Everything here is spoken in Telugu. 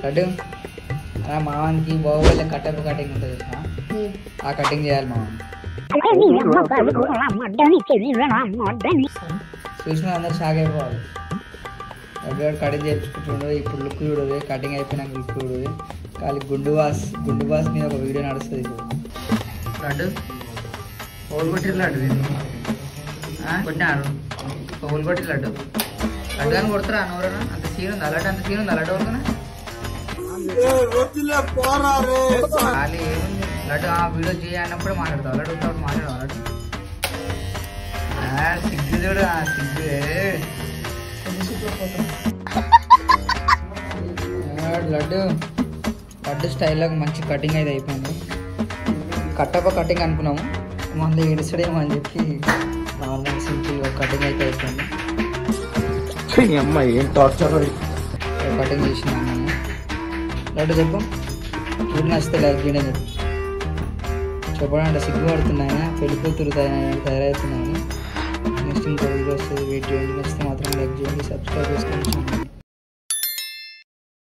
లడ్డు నా మావానికి బాగోలే కట్టపు కటింగ్ ఉంటుంది చూసినా? ఆ కటింగ్ చేయాలి మామ చూసిన అందరు షాక్ అయిపోవాలి లడ్డు కటింగ్ చేయించుకుంటుండే ఇప్పుడు లుక్ చూడదు కటింగ్ అయిపోయినాక లుక్ చూడదు ఖాళీ గుండు వాస్ గుండు వాస్ మీద ఒక వీడియో నడుస్తుంది ఇప్పుడు లడ్డు హోల్ కొట్టిరు లడ్డు దీన్ని. ఆ, కొట్టినారు హోల్ కొట్టిరు లడ్డు లడ్డు కానీ కొడతారా నోరనా అంత సీన్ ఉంది అలాంటి అంత సీన్ ఉంది అలాంటి వరకునా ఖాళీ ఏముంది లడ్డు ఆ వీడియో చేయన్నప్పుడే మాట్లాడతావు అలాంటి వస్తే మాట్లాడవు లడ్డు ఆ, సిగ్గు చూడు ఆ సిగ్గు ఆ, లడ్డు లడ్డు స్టైల్లో మంచి కటింగ్ అయితే అయిపోయింది కట్టప్ప కటింగ్ అనుకున్నాము మళ్ళీ ఏడుస్తాడేమో అని చెప్పి నార్మల్ సింపుల్ కటింగ్ అయితే అయిపోయింది అమ్మాయి ఏం టార్చర్ కటింగ్ చేసినాము మనం లడ్డు చెప్పు వీడియో నచ్చితే లైక్ చేయండి అని చెప్పు చెప్పడానికి సిగ్గుపడుతున్నాయన పెళ్లి కూతురు తయారై- తయారవుతున్నాయని నెక్స్ట్ ఇంకో వీడియో వస్తుంది వెయిట్ చేయండి నచ్చితే మాత్రం లైక్ చేయండి సబ్స్క్రైబ్ చేసుకోండి